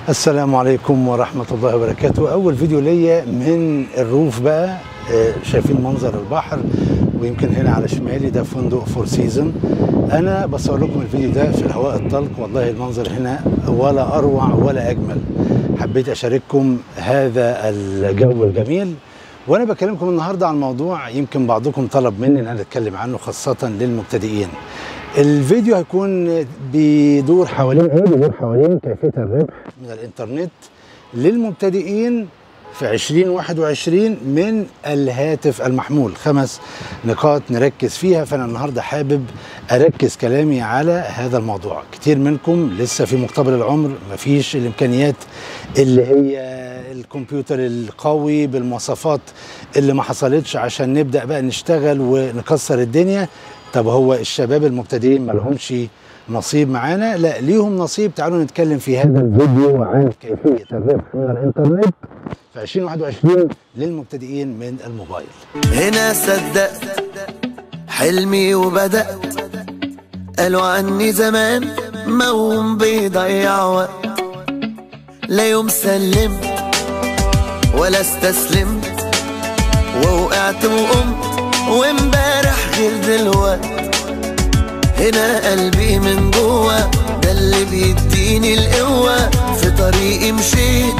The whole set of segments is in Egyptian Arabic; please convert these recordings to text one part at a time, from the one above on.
السلام عليكم ورحمة الله وبركاته أول فيديو ليا من الروف بقى آه، شايفين منظر البحر ويمكن هنا على شمالي ده فندق فور سيزون أنا بصور لكم الفيديو ده في الهواء الطلق والله المنظر هنا ولا أروع ولا أجمل حبيت أشارككم هذا الجو الجميل وأنا بكلمكم النهاردة عن موضوع يمكن بعضكم طلب مني أن أنا أتكلم عنه خاصة للمبتدئين الفيديو هيكون بيدور حوالين ايه؟ بيدور حوالين كيفيه الربح من الانترنت للمبتدئين في 2021 من الهاتف المحمول خمس نقاط نركز فيها فانا النهارده حابب اركز كلامي على هذا الموضوع كتير منكم لسه في مقتبل العمر مفيش الامكانيات اللي هي الكمبيوتر القوي بالمواصفات اللي ما حصلتش عشان نبدا بقى نشتغل ونكسر الدنيا طب هو الشباب المبتدئين ما لهمش نصيب معانا لا ليهم نصيب تعالوا نتكلم في هذا الفيديو عن كيفيه الربح من الانترنت في 2021 للمبتدئين من الموبايل هنا صدقت حلمي وبدأت قالوا عني زمان موم بيضيع وقت لا يوم سلمت ولا استسلمت ووقعت وقمت وامبارح غير دلوقت هنا قلبي من جوا ده اللي بيديني القوة في طريقي مشيت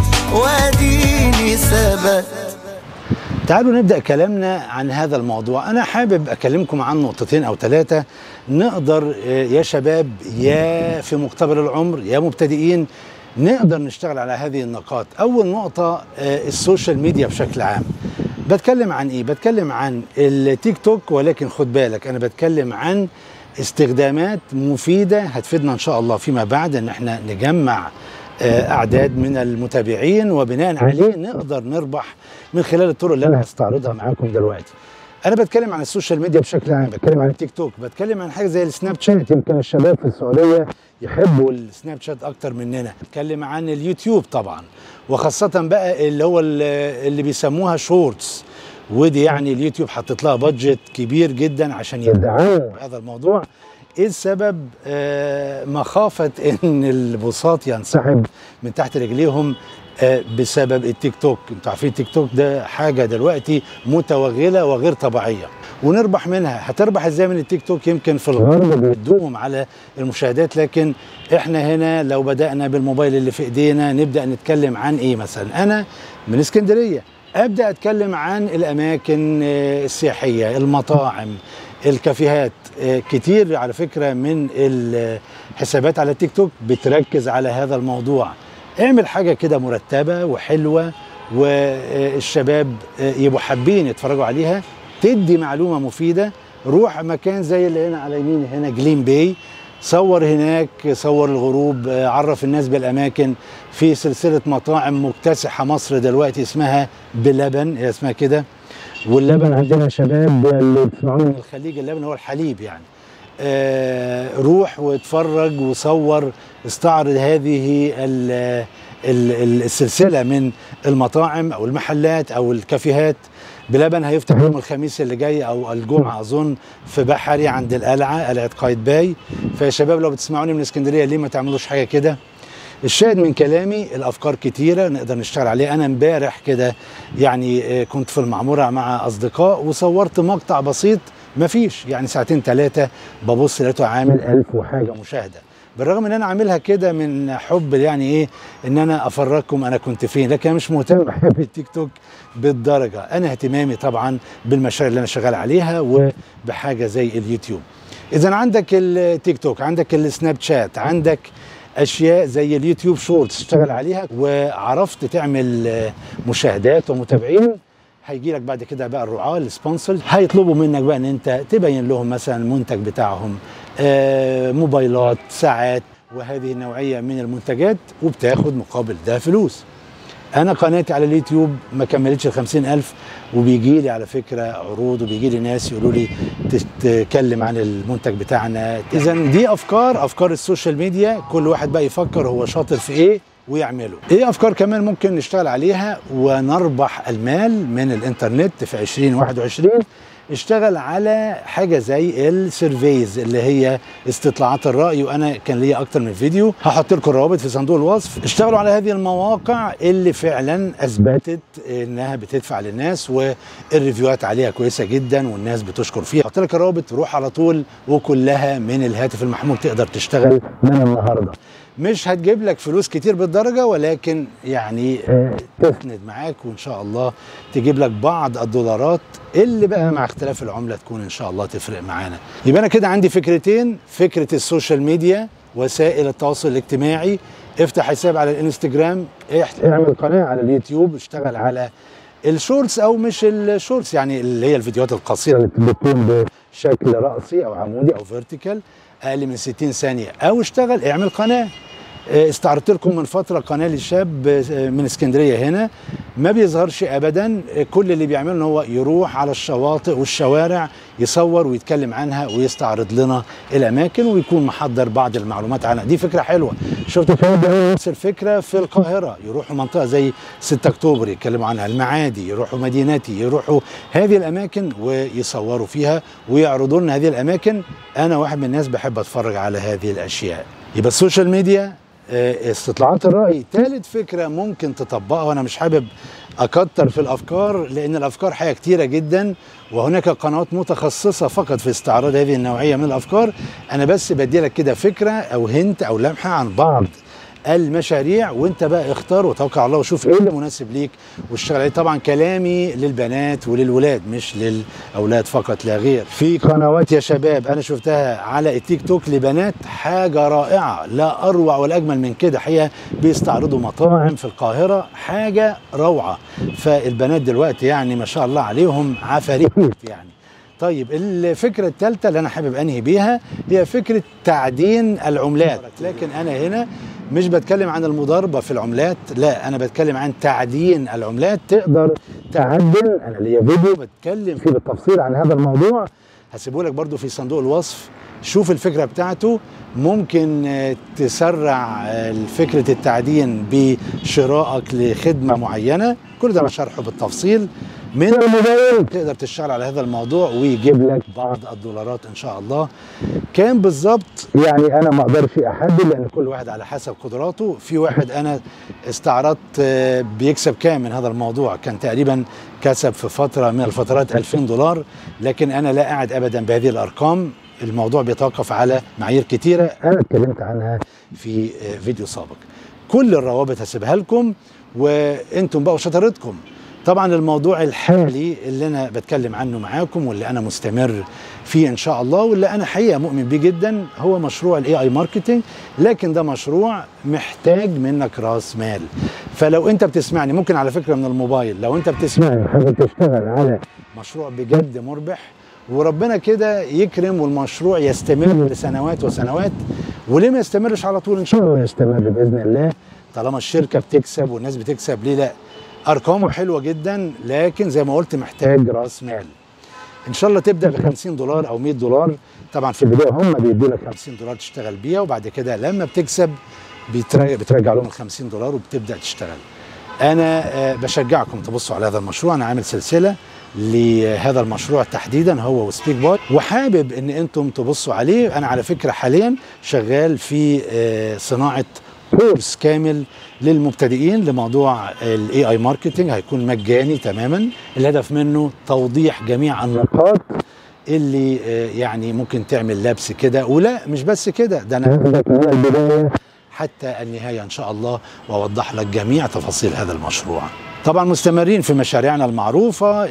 واديني ثبت تعالوا نبدا كلامنا عن هذا الموضوع انا حابب اكلمكم عن نقطتين او ثلاثه نقدر آه، يا شباب يا في مقتبل العمر يا مبتدئين نقدر نشتغل على هذه النقاط اول نقطه آه، السوشيال ميديا بشكل عام بتكلم عن ايه بتكلم عن التيك توك ولكن خد بالك انا بتكلم عن استخدامات مفيده هتفيدنا ان شاء الله فيما بعد ان احنا نجمع آه، اعداد من المتابعين وبناء عليه نقدر نربح من خلال الطرق اللي انا هستعرضها معاكم دلوقتي. انا بتكلم عن السوشيال ميديا بشكل عام، بتكلم عن التيك توك، بتكلم عن حاجه زي السناب شات يمكن الشباب في السعوديه يحبوا السناب شات اكتر مننا، بتكلم عن اليوتيوب طبعا وخاصه بقى اللي هو ال- اللي بيسموها شورتس ودي يعني اليوتيوب حاطط لها بادجت كبير جدا عشان يدعموا هذا الموضوع ايه السبب آه مخافه ان البساط ينسحب من تحت رجليهم آه بسبب التيك توك انتوا عارفين التيك توك ده حاجه دلوقتي متوغله وغير طبيعيه ونربح منها هتربح ازاي من التيك توك يمكن في الغرب بيدوهم على المشاهدات لكن احنا هنا لو بدانا بالموبايل اللي في ايدينا نبدا نتكلم عن ايه مثلا انا من اسكندريه ابدا اتكلم عن الاماكن آه، السياحيه المطاعم الكافيهات آه، كتير على فكره من الحسابات على التيك توك بتركز على هذا الموضوع اعمل حاجه كده مرتبه وحلوه والشباب آه، يبقوا حابين يتفرجوا عليها تدي معلومه مفيده روح مكان زي اللي هنا على يمين هنا جليم باي صور هناك صور الغروب آه، عرف الناس بالاماكن في سلسله مطاعم مكتسحه مصر دلوقتي اسمها بلبن هي اسمها كده واللبن عندنا يا شباب اللي بتسمعوه من الخليج اللبن هو الحليب يعني آه روح واتفرج وصور استعرض هذه ال ال ال السلسله من المطاعم او المحلات او الكافيهات بلبن هيفتح يوم الخميس اللي جاي او الجمعه اظن في بحري عند القلعه قلعه قايتباي فيا شباب لو بتسمعوني من اسكندريه ليه ما تعملوش حاجه كده الشاهد من كلامي الافكار كتيره نقدر نشتغل عليها انا امبارح كده يعني آه، كنت في المعموره مع اصدقاء وصورت مقطع بسيط مفيش يعني ساعتين ثلاثه ببص لقيته عامل ألف وحاجه مشاهده بالرغم ان انا عاملها كده من حب يعني ايه ان انا افرجكم انا كنت فين لكن انا مش مهتم بالتيك توك بالدرجه انا اهتمامي طبعا بالمشاريع اللي انا شغال عليها وبحاجه زي اليوتيوب اذا عندك التيك توك عندك السناب شات عندك اشياء زي اليوتيوب شورتس تشتغل عليها وعرفت تعمل آه، مشاهدات ومتابعين هيجي لك بعد كده بقى الرعاه السبونسر هيطلبوا منك بقى ان انت تبين لهم مثلا المنتج بتاعهم آه، موبايلات ساعات وهذه النوعيه من المنتجات وبتاخد مقابل ده فلوس انا قناتي على اليوتيوب ما كملتش ال 50000 وبيجي لي على فكره عروض وبيجي لي ناس يقولوا لي تتكلم عن المنتج بتاعنا اذا دي افكار افكار السوشيال ميديا كل واحد بقى يفكر هو شاطر في ايه ويعمله ايه افكار كمان ممكن نشتغل عليها ونربح المال من الانترنت في 2021 اشتغل على حاجه زي السيرفيز اللي هي استطلاعات الراي وانا كان ليا اكتر من فيديو هحط لكم الروابط في صندوق الوصف اشتغلوا على هذه المواقع اللي فعلا اثبتت انها بتدفع للناس والريفيوهات عليها كويسه جدا والناس بتشكر فيها هحط لك الروابط روح على طول وكلها من الهاتف المحمول تقدر تشتغل من النهارده مش هتجيب لك فلوس كتير بالدرجه ولكن يعني آه، تسند معاك وان شاء الله تجيب لك بعض الدولارات اللي بقى مع اختلاف العمله تكون ان شاء الله تفرق معانا يبقى انا كده عندي فكرتين فكره السوشيال ميديا وسائل التواصل الاجتماعي افتح حساب على الانستجرام اعمل قناه على اليوتيوب اشتغل على الشورتس او مش الشورتس يعني اللي هي الفيديوهات القصيره اللي بتكون بشكل راسي او عمودي او فيرتيكال اقل من 60 ثانيه او اشتغل اعمل قناه آه، استعرضت لكم من فتره قناه للشاب آه، من اسكندريه هنا ما بيظهرش ابدا آه، كل اللي بيعمله ان هو يروح على الشواطئ والشوارع يصور ويتكلم عنها ويستعرض لنا الاماكن ويكون محضر بعض المعلومات عنها دي فكره حلوه شفت نفس الفكره في القاهره يروحوا منطقه زي 6 اكتوبر يتكلموا عنها المعادي يروحوا مدينتي يروحوا هذه الاماكن ويصوروا فيها ويعرضوا لنا هذه الاماكن انا واحد من الناس بحب اتفرج على هذه الاشياء يبقى السوشيال ميديا آه، استطلاعات الرأي ثالث فكرة ممكن تطبقها وأنا مش حابب أكتر في الأفكار لأن الأفكار حاجة كتيرة جدا وهناك قنوات متخصصة فقط في استعراض هذه النوعية من الأفكار أنا بس بدي لك كده فكرة أو هنت أو لمحة عن بعض المشاريع وانت بقى اختار وتوكل على الله وشوف ايه اللي مناسب ليك واشتغل عليه طبعا كلامي للبنات وللولاد مش للاولاد فقط لا غير في قنوات يا شباب انا شفتها على التيك توك لبنات حاجه رائعه لا اروع ولا اجمل من كده حقيقه بيستعرضوا مطاعم في القاهره حاجه روعه فالبنات دلوقتي يعني ما شاء الله عليهم عفاريت يعني طيب الفكرة الثالثة اللي أنا حابب أنهي بيها هي فكرة تعدين العملات لكن أنا هنا مش بتكلم عن المضاربة في العملات لا أنا بتكلم عن تعدين العملات تقدر تعدل أنا ليا فيديو بتكلم فيه بالتفصيل عن هذا الموضوع هسيبه لك برضو في صندوق الوصف شوف الفكرة بتاعته ممكن تسرع فكرة التعدين بشرائك لخدمة معينة كل ده أنا شرحه بالتفصيل من الموبايل تقدر تشتغل على هذا الموضوع ويجيب لك بعض الدولارات ان شاء الله كام بالظبط يعني انا ما اقدرش احدد لان كل واحد على حسب قدراته في واحد انا استعرضت آه، بيكسب كام من هذا الموضوع كان تقريبا كسب في فتره من الفترات 2000 دولار لكن انا لا اعد ابدا بهذه الارقام الموضوع بيتوقف على معايير كتيره انا اتكلمت عنها في آه، فيديو سابق كل الروابط هسيبها لكم وانتم بقى شطارتكم طبعا الموضوع الحالي اللي انا بتكلم عنه معاكم واللي انا مستمر فيه ان شاء الله واللي انا حقيقه مؤمن بيه جدا هو مشروع الاي اي ماركتنج لكن ده مشروع محتاج منك راس مال فلو انت بتسمعني ممكن على فكره من الموبايل لو انت بتسمعني حابب تشتغل على مشروع بجد مربح وربنا كده يكرم والمشروع يستمر لسنوات وسنوات وليه ما يستمرش على طول ان شاء الله يستمر باذن الله طالما الشركه بتكسب والناس بتكسب ليه لا ارقامه حلوه جدا لكن زي ما قلت محتاج راس مال ان شاء الله تبدا ب 50 دولار او 100 دولار طبعا في البدايه هم بيدوا لك 50 دولار تشتغل بيها وبعد كده لما بتكسب بترجع, بترجع لهم ال 50 دولار وبتبدا تشتغل انا آه، بشجعكم تبصوا على هذا المشروع انا عامل سلسله لهذا المشروع تحديدا هو وسبيك بوت وحابب ان انتم تبصوا عليه انا على فكره حاليا شغال في آه، صناعه كورس كامل للمبتدئين لموضوع الاي اي ماركتنج هيكون مجاني تماما الهدف منه توضيح جميع النقاط اللي آه، يعني ممكن تعمل لبس كده ولا مش بس كده ده انا هاخدك من البدايه حتى النهايه ان شاء الله واوضح لك جميع تفاصيل هذا المشروع طبعا مستمرين في مشاريعنا المعروفة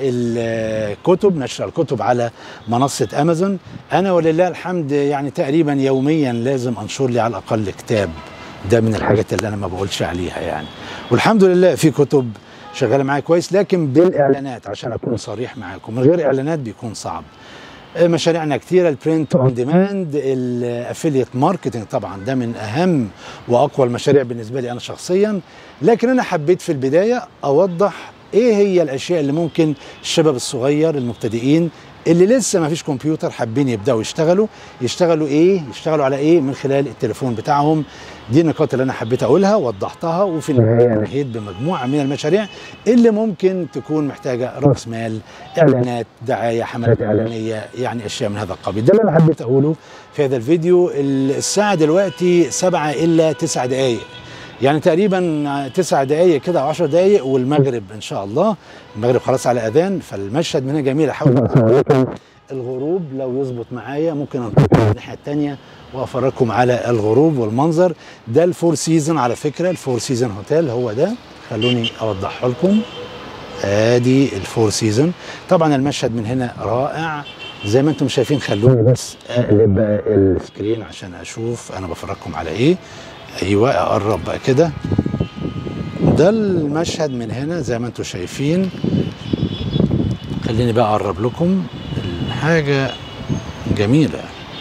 الكتب نشر الكتب على منصة أمازون أنا ولله الحمد يعني تقريبا يوميا لازم أنشر لي على الأقل كتاب ده من الحاجات اللي انا ما بقولش عليها يعني والحمد لله في كتب شغاله معايا كويس لكن بالاعلانات عشان اكون صريح معاكم من غير اعلانات بيكون صعب مشاريعنا كتيره البرنت اون ديماند الافيليت ماركتنج طبعا ده من اهم واقوى المشاريع بالنسبه لي انا شخصيا لكن انا حبيت في البدايه اوضح ايه هي الاشياء اللي ممكن الشباب الصغير المبتدئين اللي لسه ما فيش كمبيوتر حابين يبداوا يشتغلوا يشتغلوا ايه يشتغلوا على ايه من خلال التليفون بتاعهم دي النقاط اللي انا حبيت اقولها وضحتها وفي النهايه انتهيت بمجموعه من المشاريع اللي ممكن تكون محتاجه راس مال اعلانات دعايه حملات اعلانيه يعني اشياء من هذا القبيل ده اللي انا حبيت اقوله في هذا الفيديو الساعه دلوقتي 7 الا 9 دقائق يعني تقريبا تسع دقايق كده او 10 دقايق والمغرب ان شاء الله المغرب خلاص على اذان فالمشهد من هنا جميل احاول اصوركم الغروب لو يظبط معايا ممكن انتقل الناحيه الثانيه وافرجكم على الغروب والمنظر ده الفور سيزون على فكره الفور سيزون هوتيل هو ده خلوني اوضحه لكم ادي الفور سيزون طبعا المشهد من هنا رائع زي ما انتم شايفين خلوني بس اقلب بقى السكرين عشان اشوف انا بفرجكم على ايه ايوه اقرب بقى كده ده المشهد من هنا زي ما انتم شايفين خليني بقى اقرب لكم الحاجه جميله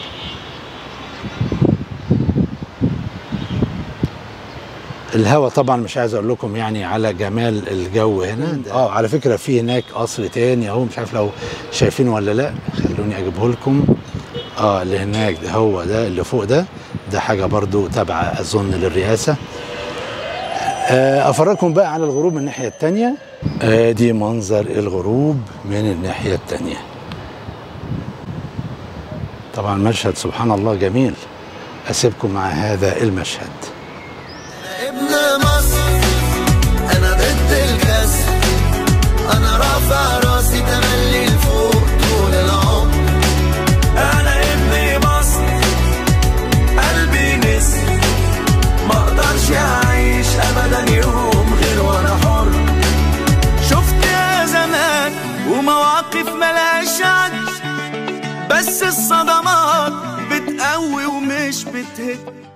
الهوا طبعا مش عايز اقول لكم يعني على جمال الجو هنا اه على فكره في هناك قصر تاني اهو مش عارف لو شايفينه ولا لا خلوني اجيبه لكم اه اللي هناك ده هو ده اللي فوق ده ده حاجه برضو تابعه اظن للرئاسه آه افرجكم بقى على الغروب من الناحيه التانيه ادي آه منظر الغروب من الناحيه التانيه طبعا مشهد سبحان الله جميل اسيبكم مع هذا المشهد ابن مصر انا ضد الكسر انا رافع راسي تملي لفوق طول العمر انا ابن مصر قلبي نسر ما اقدرش اعيش ابدا يوم غير وانا حر شفت يا زمان ومواقف ملهاش عد بس الصدمات بتقوي ومش بتهد